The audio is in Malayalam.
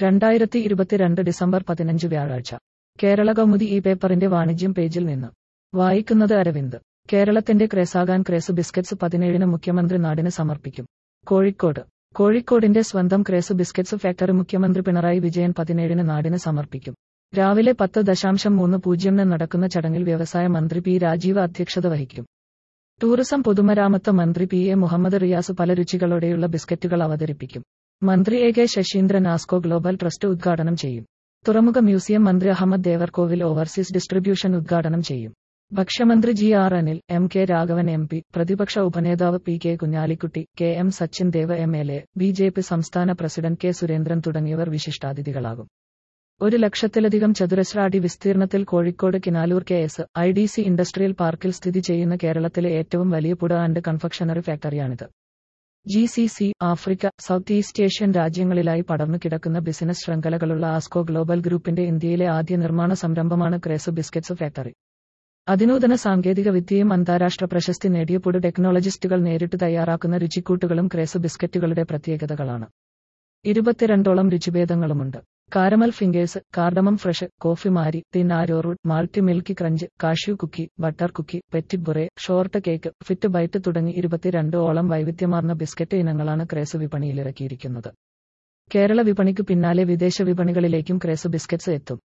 രണ്ടായിരത്തി ഇരുപത്തിരണ്ട് ഡിസംബർ പതിനഞ്ച് വ്യാഴാഴ്ച കേരള കൗമുദി ഈ പേപ്പറിന്റെ വാണിജ്യം പേജിൽ നിന്ന് വായിക്കുന്നത് അരവിന്ദ് കേരളത്തിന്റെ ക്രേസാകാൻ ക്രേസ് ബിസ്ക്കറ്റ്സ് പതിനേഴിന് മുഖ്യമന്ത്രി നാടിന് സമർപ്പിക്കും കോഴിക്കോട് കോഴിക്കോടിന്റെ സ്വന്തം ക്രേസ് ബിസ്ക്കറ്റ്സ് ഫാക്ടറി മുഖ്യമന്ത്രി പിണറായി വിജയൻ പതിനേഴിന് നാടിന് സമർപ്പിക്കും രാവിലെ പത്ത് ദശാംശം മൂന്ന് പൂജ്യമിന് നടക്കുന്ന ചടങ്ങിൽ വ്യവസായ മന്ത്രി പി രാജീവ് അധ്യക്ഷത വഹിക്കും ടൂറിസം പൊതുമരാമത്ത് മന്ത്രി പി എ മുഹമ്മദ് റിയാസ് പല രുചികളോടെയുള്ള ബിസ്ക്കറ്റുകൾ അവതരിപ്പിക്കും മന്ത്രി A K Saseendran Asco Global Trust ഉദ്ഘാടനം ചെയ്യും തുറമുഖ മ്യൂസിയം മന്ത്രി അഹമ്മദ് ദേവർകോവിൽ ഓവർസീസ് ഡിസ്ട്രിബ്യൂഷൻ ഉദ്ഘാടനം ചെയ്യും ഭക്ഷ്യമന്ത്രി G R Anil M K Raghavan M P പ്രതിപക്ഷ ഉപനേതാവ് P K Kunhalikutty K M Sachin Dev M L A B J P സംസ്ഥാന പ്രസിഡന്റ് കെ സുരേന്ദ്രൻ തുടങ്ങിയവർ വിശിഷ്ടാതിഥികളാകും ഒരു ലക്ഷത്തിലധികം ചതുരശ്ര അടി വിസ്തീർണത്തിൽ Kozhikode Kinalur K S I D C industrial പാർക്കിൽ സ്ഥിതി ചെയ്യുന്ന കേരളത്തിലെ ഏറ്റവും വലിയ പുട ആൻഡ് കൺഫെക്ഷണറി ഫാക്ടറിയാണിത് G C C Africa South East Asian രാജ്യങ്ങളിലായി പടർന്നു കിടക്കുന്ന ബിസിനസ് ശൃംഖലകളുള്ള ആസ്കോ ഗ്ലോബൽ ഗ്രൂപ്പിന്റെ ഇന്ത്യയിലെ ആദ്യ നിർമ്മാണ സംരംഭമാണ് ക്രേസ് ബിസ്ക്കറ്റ്സ് ഫാക്ടറി അതിനൂതന സാങ്കേതിക വിദ്യയും അന്താരാഷ്ട്ര പ്രശസ്തി നേടിയ പുടു ടെക്നോളജിസ്റ്റുകൾ നേരിട്ട് തയ്യാറാക്കുന്ന രുചിക്കൂട്ടുകളും ക്രേസ് ബിസ്ക്കറ്റുകളുടെ പ്രത്യേകതകളാണ് ഇരുപത്തിരണ്ടോളം രുചിഭേദങ്ങളുമുണ്ട് caramel fingers cardamom fresh coffee Marie thin arrowroot malty milky crunch cashew cookie butter cookie petit beurre short cake fit bite തുടങ്ങി ഇരുപത്തിരണ്ട് ഓളം വൈവിധ്യമാർന്ന ബിസ്ക്കറ്റ് ഇനങ്ങളാണ് ക്രേസ് വിപണിയിലിറക്കിയിരിക്കുന്നത് കേരള വിപണിക്ക് പിന്നാലെ വിദേശ വിപണികളിലേക്കും ക്രേസ് ബിസ്ക്കറ്റ്സ് എത്തും